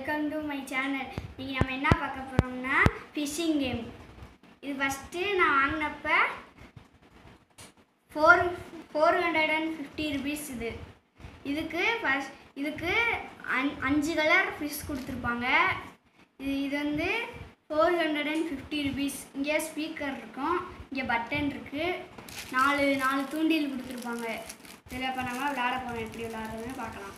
Welcome to my channel இன்றைக்கி நம்ம என்ன பார்க்க போகிறோம்னா ஃபிஷ்ஷிங் கேம் இது ஃபஸ்ட்டு நான் வாங்கினப்ப four four hundred and fifty rupees இது இதுக்கு ஃபஸ்ட் இதுக்கு அஞ் அஞ்சு கலர் ஃபிஷ் கொடுத்துருப்பாங்க இது இது வந்து four hundred and fifty rupees இங்கே ஸ்பீக்கர் இருக்கும் இங்கே பட்டன் இருக்குது நாலு நாலு தூண்டில் கொடுத்துருப்பாங்க இதில் இப்போ நம்ம விளையாட போகிறோம் எப்படி விளையாடுறதுன்னு பார்க்கலாம்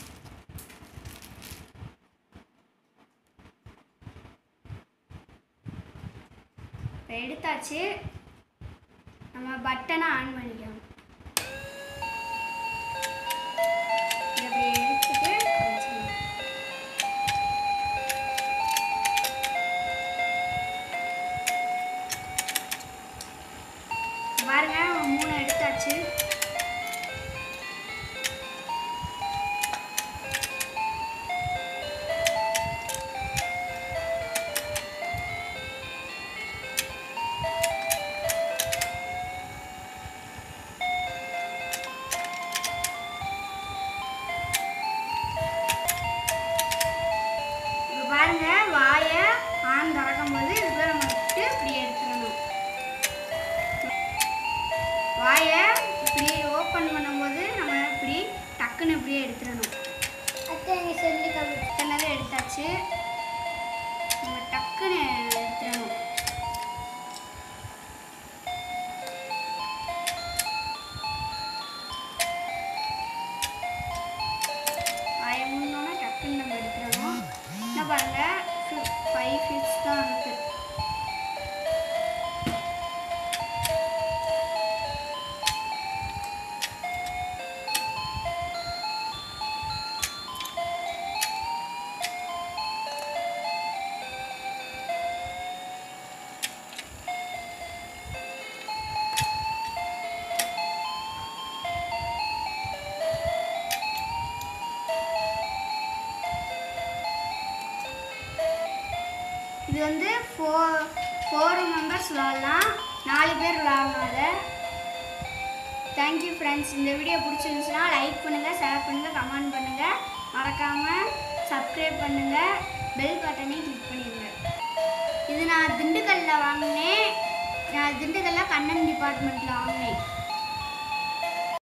இப்போ எடுத்தாச்சு நம்ம பட்டனை ஆன் பண்ணிக்கலாம் இதை அப்படியே எடுத்துட்டு வச்சுக்கலாம். பாருங்க மூணு எடுத்தாச்சு இப்போ பாருங்க வாயை ஆன் திறக்கும் போது இதுக்குள்ள நம்ம விட்டு இப்படி எடுத்துடணும் வாயை இப்படி ஓப்பன் பண்ணும்போது நம்ம இப்படி டக்குன்னு இப்படியே எடுத்துடணும் அத்தை எங்க சொல்லி கம்மி இத்தனை எடுத்தாச்சு நம்ம டக்குன்னு எடுத்துடணும் வாயை மூடணுன்னா டக்குன்னு நம்ம எடுத்துடணும் என்ன பாருங்க ஃபைவ் ஃபிட்ஸ் தான் இருக்கு இது வந்து ஃபோர் ஃபோர் மெம்பர்ஸ் விளாட்லாம் நாலு பேர் விளாட்லாம் அதை தேங்க்யூ ஃப்ரெண்ட்ஸ் இந்த வீடியோ பிடிச்சிருந்துச்சுன்னா லைக் பண்ணுங்கள் ஷேர் பண்ணுங்கள் கமெண்ட் பண்ணுங்கள் மறக்காமல் சப்ஸ்கிரைப் பண்ணுங்கள் பெல் பட்டனையும் கிளிக் பண்ணிடுங்க இது நான் திண்டுக்கல்லில் வாங்கினேன் நான் திண்டுக்கல்ல கண்ணன் டிபார்ட்மெண்ட்டில் வாங்கினேன்